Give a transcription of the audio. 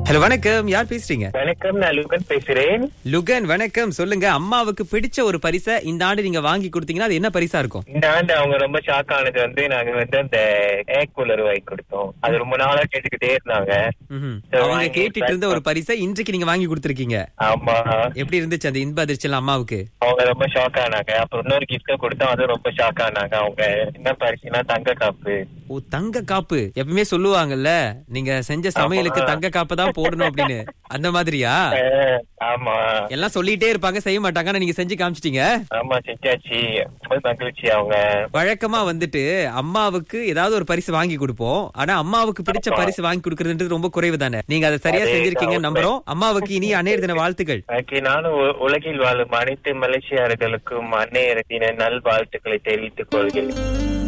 Hello வணக்கம் யார் பேசுறீங்க வணக்கம் நான் லுகன் பேசுறேன் லுகன் வணக்கம் சொல்லுங்க அம்மாவுக்கு பிடிச்ச ஒரு பரிசை இந்த ஆண்டு நீங்க வாங்கி கொடுத்தீங்கன்னா அது என்ன பரிசா இருக்கும் இந்த ஆண்டு அவங்க ரொம்ப ஷாக் ஆனது வந்து நாங்க வந்து அந்த ஏர் கூலர் வாங்கி கொடுத்தோம் அது ரொம்ப நாளா கேட்டுக்கிட்டே இருந்தாங்க ம்ஹும். சரி, அவங்க வாங்கி கேட்டுட்டு இருந்த ஒரு பரிசை இன்றைக்கு நீங்க வாங்கி கொடுத்திருக்கீங்க ஆமா எப்படி இருந்துச்சு அந்த இன்ப அதிர்ச்சியெல்லாம் அம்மாவுக்கு அவங்க ரொம்ப ஷாக் ஆனாங்க அப்புறம் இன்னொரு கிஃப்ட் கொடுத்தோம் அதுவும் ரொம்ப ஷாக் ஆனாங்க அவங்க என்ன பரிசுனா தங்க காப்பு ஓ தங்க காப்பு எப்பவுமே சொல்லுவாங்கல்ல நீங்க செஞ்ச சமையலுக்கு ஆமா. தங்க காப்பு தான் போடணும் அப்படின்னு அந்த மாதிரியா அஹ், ஆமா எல்லாம் சொல்லிட்டே இருப்பாங்க செய்ய மாட்டாங்க ஆனா நீங்க செஞ்சு காமிச்சிட்டீங்க ஆமா செஞ்சாச்சு ரொம்ப மகிழ்ச்சி அவங்க வழக்கமா வந்துட்டு அம்மாவுக்கு ஏதாவது ஒரு பரிசு வாங்கி கொடுப்போம் ஆனா அம்மாவுக்கு பிடிச்ச ஆமா. பரிசு வாங்கி கொடுக்கறதுன்றது ரொம்ப குறைவு தானே நீங்க அதை சரியா அதேதான் செஞ்சிருக்கீங்க உண்மை. நம்புறோம் அம்மாவுக்கு இனி அநேர் தின வாழ்த்துக்கள் ஓகே நானும் உ- உலகில் வாழும் அனைத்து மலேசியர்களுக்கும் அன்னையரத்தின நல் வாழ்த்துக்களை தெரிவித்துக் கொள்கிறேன்